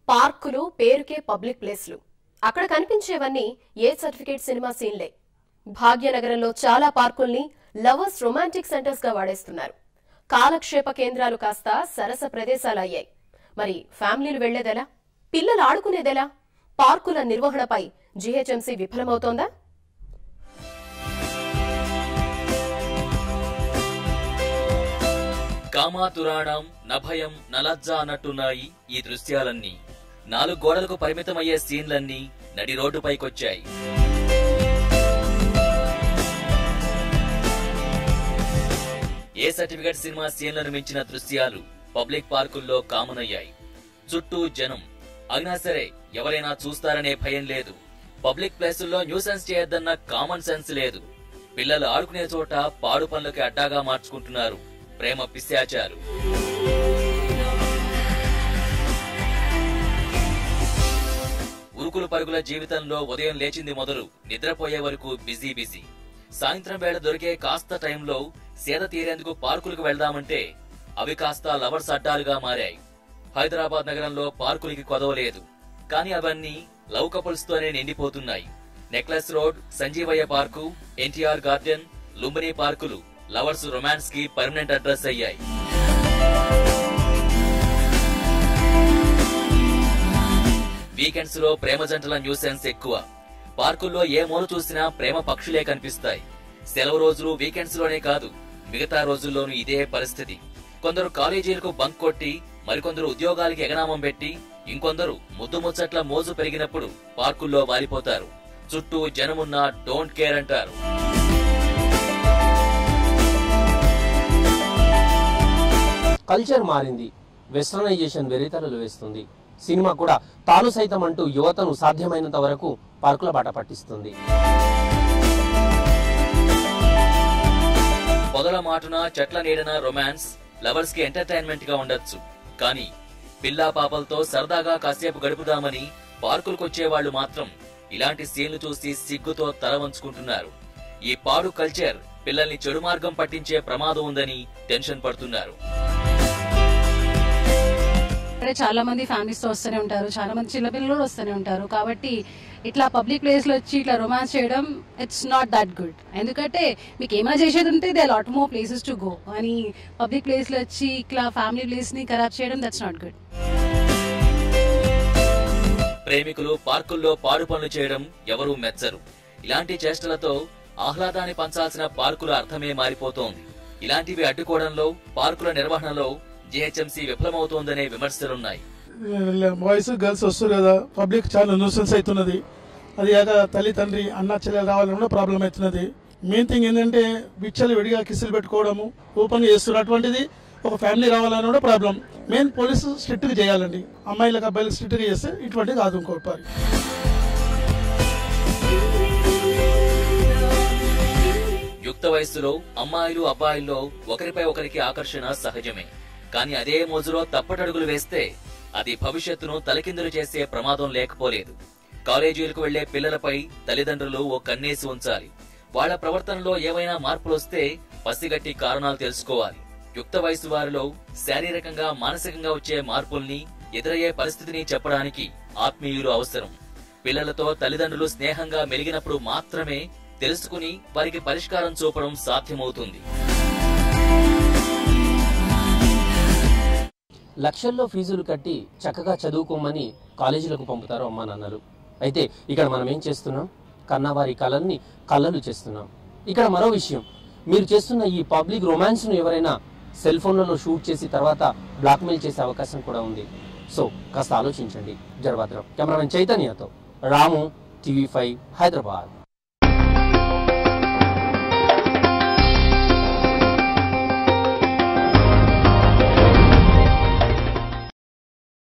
పార్కులు పేరుకే పబ్లిక్ ప్లేస్లు అక్కడ కనిపించేవన్నీ ఏ సర్టిఫికేట్ సినిమా సీన్లే భాగ్యనగరంలో చాలా పార్కుల్ని లవర్స్ రొమాంటిక్ సెంటర్స్ గా వాడేస్తున్నారు కాలక్షేప కేంద్రాలు కాస్త సరస ప్రదేశాలయ్యాయి మరి ఫ్యామిలీలు వెళ్లేదెలా పిల్లలు ఆడుకునేదెలా పార్కుల నిర్వహణపై జీహెచ్ఎంసీ విఫలమవుతోందా కామాతురాణం నభయం నలజ్జ అన్నట్టున్నాయి ఈ దృశ్యాలన్నీ నాలుగు గోడలకు పరిమితమయ్యే సీన్లన్నీ నడి రోడ్డుపైకొచ్చాయి ఏ సర్టిఫికెట్ సినిమా సీన్లను మించిన దృశ్యాలు పబ్లిక్ పార్కుల్లో కామన్ అయ్యాయి చుట్టూ జనం అయినా సరే ఎవరైనా చూస్తారనే భయం లేదు పబ్లిక్ ప్లేసుల్లో న్యూసెన్స్ చేయొద్దన్న కామన్ సెన్స్ లేదు పిల్లలు ఆడుకునే చోట పాడు పనులకి అడ్డాగా మార్చుకుంటున్నారు ప్రేమ పిశాచారు ఉరుకులు పరుగుల జీవితంలో ఉదయం లేచింది మొదలు నిద్రపోయే వరకు బిజీ బిజీ సాయంత్రం వేళ దొరికే కాస్త టైంలో సేద తీరేందుకు పార్కులకు వెళ్దామంటే అవి కాస్త లవర్స్ అడ్డాలుగా మారాయి హైదరాబాద్ నగరంలో పార్కులకి కొదవలేదు కానీ అవన్నీ లవ్ కపుల్స్ తోనే నిండిపోతున్నాయి necklace road Sanjeevaiah park NTR garden Lumbini పార్కులు లవర్స్ రొమాన్స్ కి పర్మనెంట్ అడ్రస్ అయ్యాయి వీకెండ్స్ లో ప్రేమ జంటల న్యూసెన్స్ ఎక్కువ పార్కుల్లో ఏ మూల చూసినా ప్రేమ పక్షులే కనిపిస్తాయి సెలవు రోజులు వీకెండ్స్ లోనే కాదు మిగతా రోజుల్లోనూ ఇదే పరిస్థితి కొందరు కాలేజీలకు బంక్ కొట్టి మరికొందరు ఉద్యోగాలకి ఎగనామం పెట్టి ఇంకొందరు ముద్దు ముచ్చట్ల మోజు పెరిగినప్పుడు పార్కుల్లో వాలిపోతారు చుట్టూ జనమున్నా డోంట్ కేర్ అంటారు కల్చర్ మారింది వెస్టర్నైజేషన్ వెరితలలు వేస్తుంది సినిమా కూడా తాను సైతం అంటూ యువతను సాధ్యమైనంత వరకు పార్కుల బాట పట్టిస్తుంది పొదల మాటున చెట్ల నీడన రొమాన్స్ లవర్స్ కి ఎంటర్టైన్మెంట్ గా ఉండొచ్చు కానీ పిల్లా పాపలతో సరదాగా కాసేపు గడుపుదామని పార్కులకొచ్చే వాళ్ళు మాత్రం ఇలాంటి సీన్లు చూసి సిగ్గుతో తల వంచుకుంటున్నారు ఈ పాడు కల్చర్ పిల్లల్ని చెడు మార్గం పట్టించే ప్రమాదం ఉందని టెన్షన్ పడుతున్నారు ఇక్కడే చాలా మంది ఫ్యామిలీస్ తో వస్తూనే ఉంటారు చాలా మంది చిన్నపిల్లలు కూడా వస్తూనే ఉంటారు కాబట్టి ఇట్లా పబ్లిక్ ప్లేస్ లో వచ్చి ఇట్లా రొమాన్స్ చేయడం ఇట్స్ నాట్ దట్ గుడ్ ఎందుకంటే మీకు ఏమైనా చేసేది ఉంటే they lot more places to go అని పబ్లిక్ ప్లేస్ లో వచ్చి ఇట్లా ఫ్యామిలీ ప్లేస్ ని ఖరాబ్ చేయడం దట్స్ నాట్ గుడ్ ప్రేమికులు పార్కుల్లో పాడు పనులు చేయడం ఎవరూ మెచ్చరు ఇలాంటి చేష్టలతో ఆహ్లాదాన్ని పంచాల్సిన పార్కుల అర్థమే మారిపోతోంది ఇలాంటివి అడ్డుకోవడంలో పార్కుల నిర్వహణలో జీహెచ్ఎంసీ విఫలమవుతోందనే విమర్శలున్నాయి బాయ్స్ గర్ల్స్ వస్తారు కదా పబ్లిక్ చాలా న్యూసెన్స్ అవుతున్నది అది కాక తల్లి తండ్రి అన్న చెల్లెలు రావాలని కూడా ప్రాబ్లం అవుతున్నది మెయిన్ థింగ్ ఏంటంటే బిచ్చలు విడిగా కిసులు పెట్టుకోవడము ఓపెన్ చేస్తున్నారు అటువంటిది ఒక ఫ్యామిలీ రావాలని కూడా ప్రాబ్లం మెయిన్ పోలీసు స్ట్రిక్ట్ గా చేయాలండి అమ్మాయిలకు అబ్బాయిలకు స్ట్రిక్ట్ గా చేస్తే ఇటువంటిది కాదు ఇంకోటి పరి యుక్త వయస్సులో అమ్మాయిలు అబ్బాయిల్లో ఒకరిపై ఒకరికి ఆకర్షణ సహజమే కానీ అదే మోజులో తప్పటడుగులు వేస్తే అది భవిష్యత్తును తలకిందులు చేసే ప్రమాదం లేకపోలేదు కాలేజీలకు వెళ్లే పిల్లలపై తల్లిదండ్రులు ఓ కన్నేసి ఉంచాలి వాళ్ళ ప్రవర్తనలో ఏవైనా మార్పులొస్తే పసిగట్టి కారణాలు తెలుసుకోవాలి యుక్త వయసు వారిలో శారీరకంగా మానసికంగా వచ్చే మార్పుల్ని ఎదురయ్యే పరిస్థితిని చెప్పడానికి ఆత్మీయులు అవసరం పిల్లలతో తల్లిదండ్రులు స్నేహంగా మెలిగినప్పుడు మాత్రమే తెలుసుకుని వారికి పరిష్కారం చూపడం సాధ్యమవుతుంది లక్షల్లో ఫీజులు కట్టి చక్కగా చదువుకోమని కాలేజీలకు పంపుతారు అమ్మా నాన్నలు అయితే ఇక్కడ మనం ఏం చేస్తున్నాం కన్నవారి కళల్ని కళ్ళలు చేస్తున్నాం ఇక్కడ మరో విషయం మీరు చేస్తున్న ఈ పబ్లిక్ రొమాన్స్ను ఎవరైనా సెల్ ఫోన్లలో షూట్ చేసి తర్వాత బ్లాక్మెయిల్ చేసే అవకాశం కూడా ఉంది సో కాస్త ఆలోచించండి జరభద్రం కెమెరామెన్ చైతన్యతో రాము టీవీ ఫైవ్ హైదరాబాద్